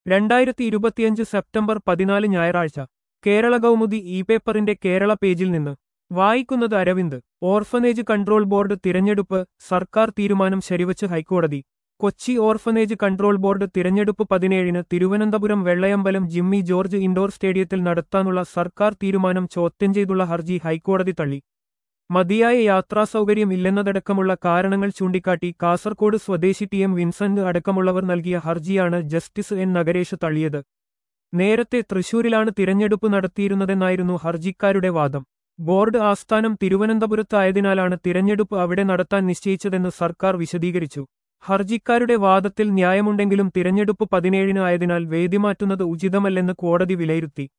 രണ്ടായിരത്തി ഇരുപത്തിയഞ്ച് സെപ്റ്റംബർ പതിനാല് ഞായറാഴ്ച കേരള കൗമുദി ഇ പേപ്പറിന്റെ കേരള പേജിൽ നിന്ന് വായിക്കുന്നത് അരവിന്ദ് ഓർഫനേജ് കൺട്രോൾ ബോർഡ് തിരഞ്ഞെടുപ്പ് സർക്കാർ തീരുമാനം ശരിവച്ച് ഹൈക്കോടതി കൊച്ചി ഓർഫനേജ് കൺട്രോൾ ബോർഡ് തിരഞ്ഞെടുപ്പ് പതിനേഴിന് തിരുവനന്തപുരം വെള്ളയമ്പലം ജിമ്മി ജോർജ് ഇൻഡോർ സ്റ്റേഡിയത്തിൽ നടത്താനുള്ള സർക്കാർ തീരുമാനം ചോദ്യം ചെയ്തുള്ള ഹർജി ഹൈക്കോടതി തള്ളി മതിയായ യാത്രാസൗകര്യം ഇല്ലെന്നതടക്കമുള്ള കാരണങ്ങൾ ചൂണ്ടിക്കാട്ടി കാസർകോട് സ്വദേശി ടി എം വിൻസെന്റ് അടക്കമുള്ളവർ നൽകിയ ഹർജിയാണ് ജസ്റ്റിസ് എൻ നഗരേഷ് തള്ളിയത് നേരത്തെ തൃശൂരിലാണ് തിരഞ്ഞെടുപ്പ് നടത്തിയിരുന്നതെന്നായിരുന്നു ഹർജിക്കാരുടെ വാദം ബോർഡ് ആസ്ഥാനം തിരുവനന്തപുരത്തായതിനാലാണ് തിരഞ്ഞെടുപ്പ് അവിടെ നടത്താൻ നിശ്ചയിച്ചതെന്ന് സർക്കാർ വിശദീകരിച്ചു ഹർജിക്കാരുടെ വാദത്തിൽ ന്യായമുണ്ടെങ്കിലും തിരഞ്ഞെടുപ്പ് പതിനേഴിന് ആയതിനാൽ വേദി മാറ്റുന്നത് ഉചിതമല്ലെന്ന് കോടതി വിലയിരുത്തി